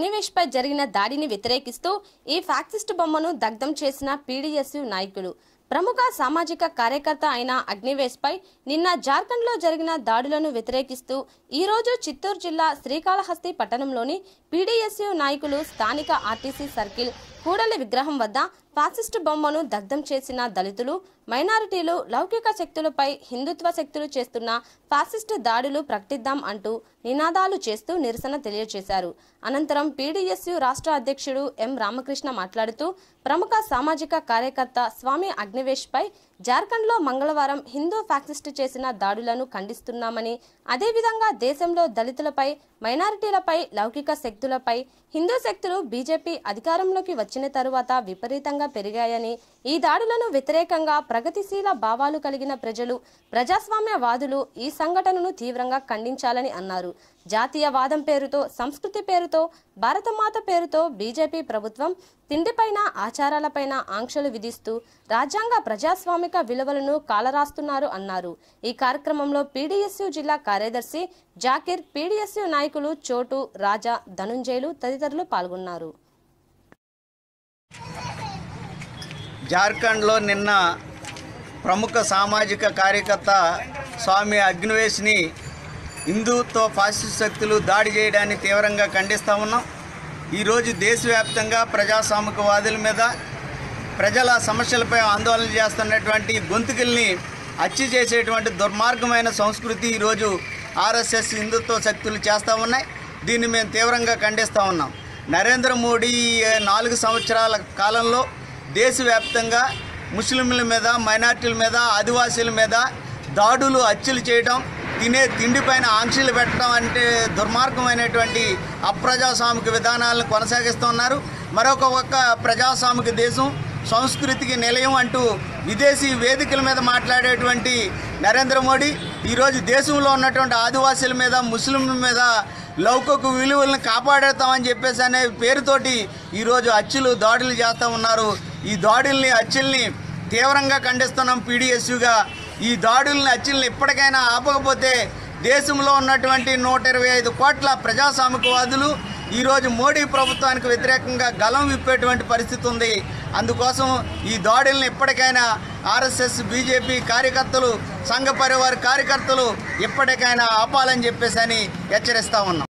అగ్నివేష్ పై జరిగిన దాడిని వ్యతిరేకిస్తూ ఈ ఫ్యాక్సిస్ట్ బొమ్మను దగ్ధం చేసిన పీడీఎస్యు నాయకులు ప్రముఖ సామాజిక కార్యకర్త అయిన అగ్నివేష్ పై నిన్న జార్ఖండ్లో జరిగిన దాడులను వ్యతిరేకిస్తూ ఈ రోజు చిత్తూరు జిల్లా శ్రీకాళహస్తి పట్టణంలోని పీడీఎస్యు నాయకులు స్థానిక ఆర్టీసీ సర్కిల్ కూడలి విగ్రహం వద్ద ఫాసిస్టు బొమ్మను దగ్ధం చేసిన దళితులు మైనారిటీలు లౌకిక శక్తులపై హిందుత్వ శక్తులు చేస్తున్న ఫాసిస్టు దాడులు ప్రకటిద్దాం అంటూ నినాదాలు చేస్తూ నిరసన తెలియజేశారు అనంతరం పీడీఎస్యు రాష్ట్ర అధ్యక్షుడు ఎం రామకృష్ణ మాట్లాడుతూ ప్రముఖ సామాజిక కార్యకర్త స్వామి అగ్నివేష్ పై జార్ఖండ్లో మంగళవారం హిందూ ఫ్యాక్సిస్టు చేసిన దాడులను ఖండిస్తున్నామని అదేవిధంగా దేశంలో దళితులపై మైనారిటీలపై లౌకిక శక్తులపై హిందూ శక్తులు బీజేపీ అధికారంలోకి వచ్చిన తరువాత విపరీతంగా పెరిగాయని ఈ దాడులను వ్యతిరేకంగా ప్రగతిశీల భావాలు కలిగిన ప్రజలు ప్రజాస్వామ్యవాదులు ఈ సంఘటనను తీవ్రంగా ఖండించాలని అన్నారు జాతీయవాదం పేరుతో సంస్కృతి పేరుతో భారతమాత పేరుతో బీజేపీ ప్రభుత్వం తిండిపైన ఆచారాలపైన ఆంక్షలు విధిస్తూ రాజ్యాంగ ప్రజాస్వామిక విలువలను కాలరాస్తున్నారు అన్నారు ఈ కార్యక్రమంలో పీడీఎస్యు జిల్లా కార్యదర్శి జాకిర్ పీడీఎస్యు నాయకులు చోటు రాజా ధనుంజయులు తదితరులు పాల్గొన్నారు జార్ఖండ్లో నిన్న ప్రముఖ సామాజిక కార్యకర్త స్వామి అగ్నివేష్ని హిందుత్వ ఫాసిస్ట్ శక్తులు దాడి చేయడాన్ని తీవ్రంగా ఖండిస్తూ ఉన్నాం ఈరోజు దేశవ్యాప్తంగా ప్రజాస్వామికవాదుల మీద ప్రజల సమస్యలపై ఆందోళన చేస్తున్నటువంటి గొంతుకుల్ని హత్య చేసేటువంటి దుర్మార్గమైన సంస్కృతి ఈరోజు ఆర్ఎస్ఎస్ హిందుత్వ శక్తులు చేస్తూ ఉన్నాయి దీన్ని మేము తీవ్రంగా ఖండిస్తూ ఉన్నాం నరేంద్ర మోడీ ఈ నాలుగు సంవత్సరాల కాలంలో దేశవ్యాప్తంగా ముస్లింల మీద మైనార్టీల మీద ఆదివాసీల మీద దాడులు హత్యలు చేయడం తినే తిండిపైన ఆంక్షలు పెట్టడం అంటే దుర్మార్గమైనటువంటి అప్రజాస్వామిక విధానాలను కొనసాగిస్తున్నారు మరొక ఒక్క ప్రజాస్వామిక దేశం సంస్కృతికి నిలయం అంటూ విదేశీ వేదికల మీద మాట్లాడేటువంటి నరేంద్ర మోడీ ఈరోజు దేశంలో ఉన్నటువంటి ఆదివాసీల మీద ముస్లింల మీద లౌకిక విలువలను కాపాడేస్తామని చెప్పేసి అనే పేరుతోటి ఈరోజు హత్యలు దాడులు చేస్తూ ఉన్నారు ఈ దాడుల్ని హత్యల్ని తీవ్రంగా ఖండిస్తున్నాం పీడిఎస్యుగా ఈ దాడుల్ని హత్యల్ని ఇప్పటికైనా ఆపకపోతే దేశంలో ఉన్నటువంటి నూట ఇరవై ఐదు కోట్ల ప్రజాస్వామికవాదులు ఈరోజు మోడీ ప్రభుత్వానికి వ్యతిరేకంగా గలం విప్పేటువంటి పరిస్థితి ఉంది అందుకోసం ఈ దాడుల్ని ఇప్పటికైనా ఆర్ఎస్ఎస్ బీజేపీ కార్యకర్తలు సంఘ పరివార కార్యకర్తలు ఇప్పటికైనా ఆపాలని చెప్పేసి అని హెచ్చరిస్తా ఉన్నాం